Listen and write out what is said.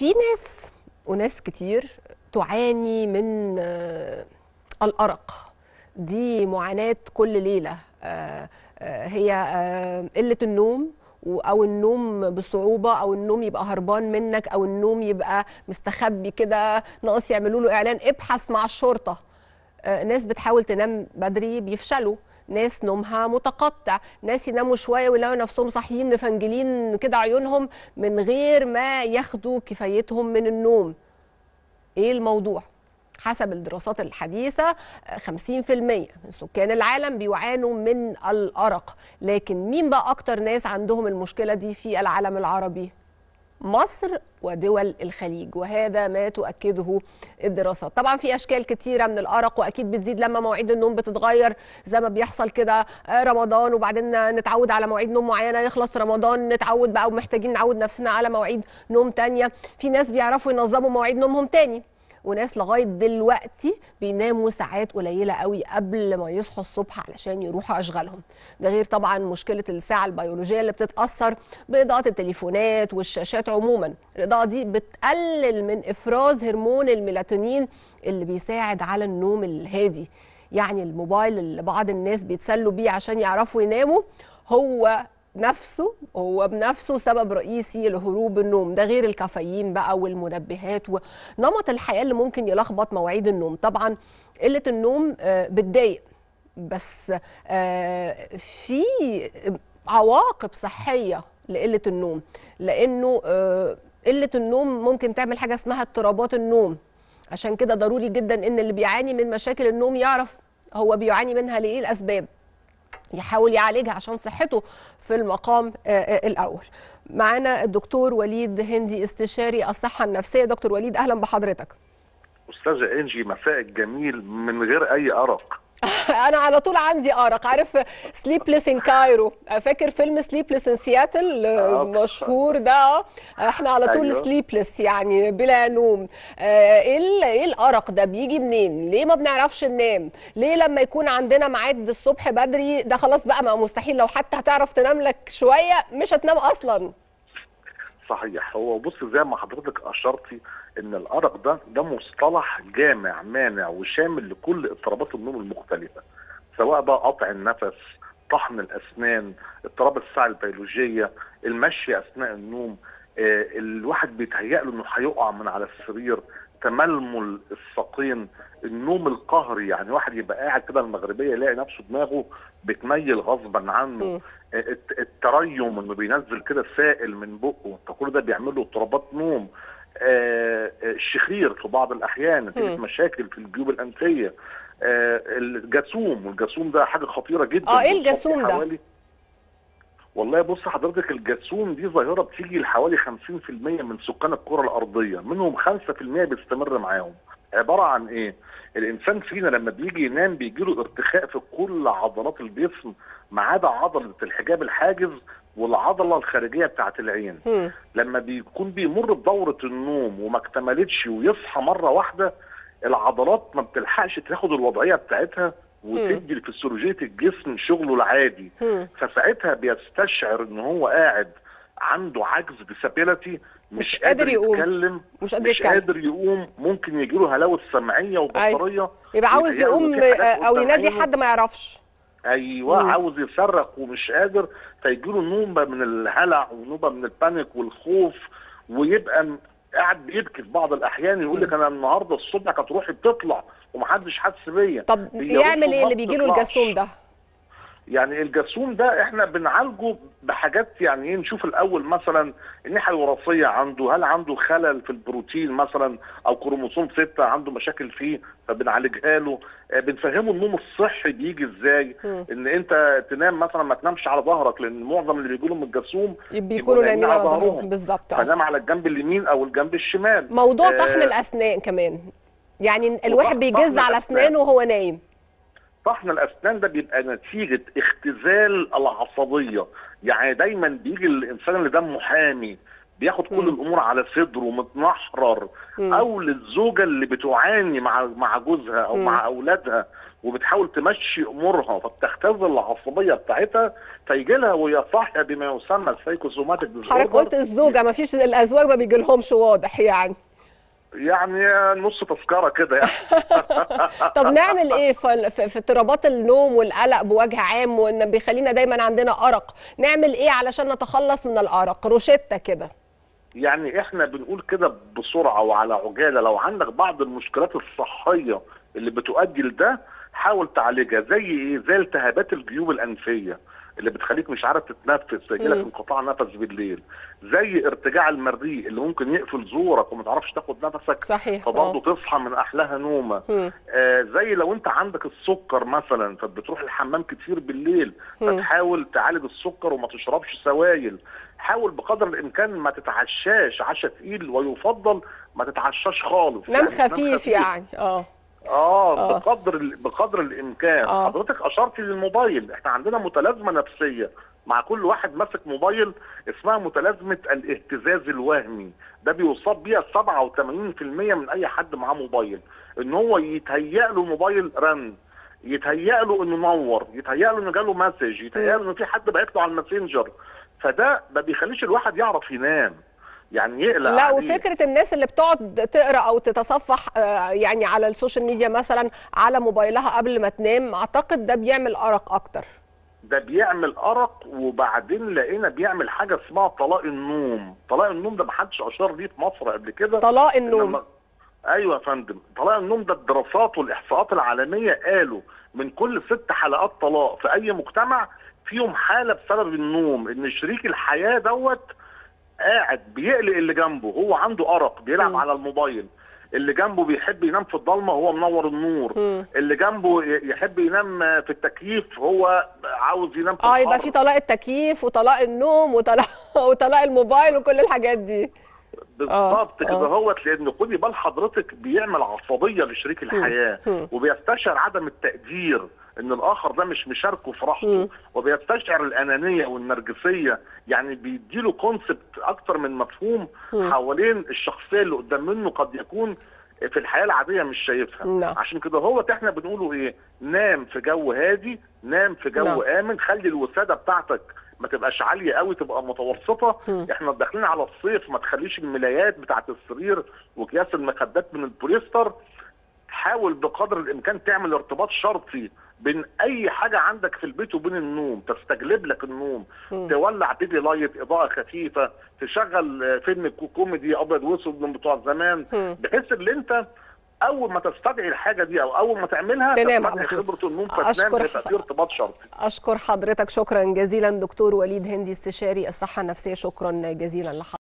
في ناس وناس كتير تعاني من آه، الأرق دي معاناة كل ليلة آه، آه، هي آه، قلة النوم و- أو النوم بصعوبة أو النوم يبقى هربان منك أو النوم يبقى مستخبي كده ناقص يعملوا له إعلان ابحث مع الشرطة آه، ناس بتحاول تنام بدري بيفشلوا ناس نومها متقطع ناس يناموا شويه ويلاقوا نفسهم صاحيين مفنجلين كده عيونهم من غير ما ياخدوا كفايتهم من النوم ايه الموضوع حسب الدراسات الحديثة آه، 50% من سكان العالم بيعانوا من الأرق لكن مين بقى أكتر ناس عندهم المشكلة دي في العالم العربي؟ مصر ودول الخليج وهذا ما تؤكده الدراسات طبعا في اشكال كتيره من الارق واكيد بتزيد لما مواعيد النوم بتتغير زي ما بيحصل كده آه، رمضان وبعدين نتعود على مواعيد نوم معينه يخلص رمضان نتعود بقى ومحتاجين نعود نفسنا على مواعيد نوم تانية في ناس بيعرفوا ينظموا مواعيد نومهم تاني وناس لغايه دلوقتي بيناموا ساعات قليله قوي قبل ما يصحوا الصبح علشان يروحوا اشغالهم ده غير طبعا مشكله الساعه البيولوجيه اللي بتتاثر باضاءه التليفونات والشاشات عموما الاضاءه دي بتقلل من افراز هرمون الميلاتونين اللي بيساعد على النوم الهادي يعني الموبايل اللي بعض الناس بيتسلوا بيه عشان يعرفوا يناموا هو نفسه هو بنفسه سبب رئيسي لهروب النوم ده غير الكافيين بقى والمنبهات ونمط الحياة اللي ممكن يلخبط مواعيد النوم طبعا قلة النوم آه، بتضايق بس آه، في عواقب صحية لقلة النوم لأنه آه، قلة النوم ممكن تعمل حاجة اسمها اضطرابات النوم عشان كده ضروري جدا ان اللي بيعاني من مشاكل النوم يعرف هو بيعاني منها لإيه الأسباب يحاول يعالجها عشان صحته في المقام آه، آه، الأول معانا الدكتور وليد هندي استشاري الصحة النفسية دكتور وليد أهلا بحضرتك استاذه انجي مساء جميل من غير اي ارق انا على طول عندي ارق عارف سليبلس ان كايرو فاكر فيلم سليبلس ان سياتل آه. مشهور ده آه. احنا على طول أيوه. سليبلس يعني بلا نوم آه، ايه ال- ايه الارق ده بيجي منين ليه ما بنعرفش ننام ليه لما يكون عندنا ميعاد الصبح بدري ده خلاص بقى ما مستحيل لو حتى هتعرف تنام لك شويه مش هتنام اصلا صحيح هو بص زي ما حضرتك اشرتي ان الارق ده ده مصطلح جامع مانع وشامل لكل اضطرابات النوم المختلفه سواء بقى قطع النفس طحن الاسنان اضطراب الساعه البيولوجيه المشي اثناء النوم آه الواحد بيتهيأ له انه هيقع من على السرير تململ الساقين النوم القهري يعني واحد يبقى قاعد كده المغربيه يلاقي نفسه دماغه بتميل غصبا عنه مم. الت- التريم انه بينزل كده سائل من بقه فكل ده بيعمل له اضطرابات نوم آه، آه، الشخير في بعض الاحيان نتيجه مم. مشاكل في الجيوب الانفيه آه، الجاسوم والجاسوم ده حاجه خطيره جدا اه ايه بتصاب الجاسوم ده حوالي والله بص حضرتك الجاسوم دي ظاهره بتيجي لحوالي 50% من سكان الكره الارضيه منهم 5% بيستمر معاهم عباره عن ايه الانسان فينا لما بيجي ينام بيجي له ارتخاء في كل عضلات الجسم ما عدا عضله الحجاب الحاجز والعضله الخارجيه بتاعه العين مم. لما بيكون بيمر بدوره النوم وما اكتملتش ويصحى مره واحده العضلات ما بتلحقش تاخد الوضعيه بتاعتها وتدي لفسيولوجيه الجسم شغله العادي مم. فساعتها بيستشعر ان هو قاعد عنده عجز ديسابيلتي مش مش, قادر قادر يقوم. يتكلم مش قادر مش يتكلم قادر يقوم ممكن يجي له هلاوس سمعيه وبصريه يبقى عاوز يتهيأ له يقوم في حاجات آه، او قدام ينادي عينه. حد ما يعرفش ايوه مم. عاوز يصرخ ومش قادر فيجي له نوبه من الهلع ونوبه من البانيك والخوف ويبقى م- قاعد بيبكي في بعض الاحيان يقول لك انا النهارده الصبح كانت روحي بتطلع ومحدش حس بيا طب هي يعمل روحه ايه ما اللي بيجي له بتطلعش. الجاسوم ده يعني الجاسوم ده احنا بنعالجه بحاجات يعني ايه نشوف الاول مثلا الناحيه الوراثيه عنده هل عنده خلل في البروتين مثلا او كروموسوم 6 عنده مشاكل فيه فبنعالجها له آه، بنفهمه النوم الصحي بيجي ازاي مم. ان انت تنام مثلا ما تنامش على ظهرك لان معظم اللي بيجوا لهم الجاسوم بيكونوا نايمين على ظهرهم ظهرهم. بالظبط آه. فنام على الجنب اليمين او الجنب الشمال موضوع آه، طحن الاسنان كمان يعني الواحد وطحن- بيجز طحن على الأسنان. اسنانه وهو نايم طحن الاسنان ده بيبقى نتيجه اختزال العصبيه يعني دايما بيجي الانسان اللي دمه حامي بياخد كل مم. الامور على صدره متنحرر مم. او للزوجه اللي بتعاني مع مع جوزها او مم. مع اولادها وبتحاول تمشي امورها فبتختزل العصبيه بتاعتها فيجي لها وهي صاحيه بما يسمى السايكوسوماتيك حضرتك قلت الزوجه ما فيش الازواج ما بيجي لهمش واضح يعني يعني نص تذكره كده يعني طب نعمل ايه في في في اضطرابات النوم والقلق بوجه عام وان بيخلينا دايما عندنا ارق نعمل ايه علشان نتخلص من الارق روشته كده يعني احنا بنقول كده بسرعه وعلى عجاله لو عندك بعض المشكلات الصحيه اللي بتؤدي لده حاول تعالجها زي ايه زي التهابات الجيوب الانفيه اللي بتخليك مش عارف تتنفس يجي لك مم. انقطاع نفس بالليل زي ارتجاع المريء اللي ممكن يقفل زورك وما تعرفش تاخد نفسك صحيح فبرضه تصحى من احلاها نومه مم. آه زي لو انت عندك السكر مثلا فبتروح الحمام كتير بالليل مم. فتحاول تعالج السكر وما تشربش سوائل حاول بقدر الامكان ما تتعشاش عشاء تقيل ويفضل ما تتعشاش خالص نام يعني تنام خفيف يعني اه اه آه. بقدر ال- بقدر الامكان آه. حضرتك اشرتي للموبايل احنا عندنا متلازمه نفسيه مع كل واحد ماسك موبايل اسمها متلازمه الاهتزاز الوهمي ده بيصاب بيها 87% من اي حد معاه موبايل ان هو يتهيأ له الموبايل رن يتهيأ له انه نور يتهيأ له انه جاله مسج يتهيأ له انه في حد بعت له على الماسنجر فده ما بيخليش الواحد يعرف ينام يعني يقلق لا عليه. وفكره الناس اللي بتقعد تقرا او تتصفح آه، يعني على السوشيال ميديا مثلا على موبايلها قبل ما تنام اعتقد ده بيعمل ارق اكتر ده بيعمل ارق وبعدين لقينا بيعمل حاجه اسمها طلاق النوم طلاق النوم ده محدش اشار ليه في مصر قبل كده طلاق النوم إنما- ايوه يا فندم طلاق النوم ده الدراسات والاحصاءات العالميه قالوا من كل ست حلقات طلاق في اي مجتمع فيهم حاله بسبب النوم ان شريك الحياه دوت قاعد بيقلق اللي جنبه هو عنده ارق بيلعب مم. على الموبايل اللي جنبه بيحب ينام في الضلمه هو منور النور مم. اللي جنبه ي- يحب ينام في التكييف هو عاوز ينام في اه يبقى الحر. في طلاق التكييف وطلاق النوم وطلاق وطلاق الموبايل وكل الحاجات دي بالظبط آه، كده آه. هوت لان خدي بال حضرتك بيعمل عصبيه لشريك الحياه مم. وبيستشعر عدم التقدير ان الاخر ده مش مشاركه في راحته مم. وبيستشعر الانانيه والنرجسيه يعني بيديله كونسبت اكتر من مفهوم مم. حوالين الشخصيه اللي قدام منه قد يكون في الحياه العاديه مش شايفها نعم. عشان كده هو احنا بنقوله ايه نام في جو هادي نام في جو نعم. امن خلي الوساده بتاعتك ما تبقاش عاليه قوي تبقى متوسطه مم. احنا داخلين على الصيف ما تخليش الملايات بتاعت السرير واكياس المخدات من البوليستر حاول بقدر الامكان تعمل ارتباط شرطي بين اي حاجه عندك في البيت وبين النوم تستجلب لك النوم مم. تولع بيبي لايت اضاءه خفيفه تشغل آه، فيلم كو- كوميدي ابيض واسود من بتوع زمان مم. بحيث ان انت اول ما تستدعي الحاجه دي او اول ما تعملها تنام تستدعي على طول. خبره النوم فتنام أشكر يبقى ح- في ارتباط شرطي اشكر حضرتك شكرا جزيلا دكتور وليد هندي استشاري الصحه النفسيه شكرا جزيلا لحضرتك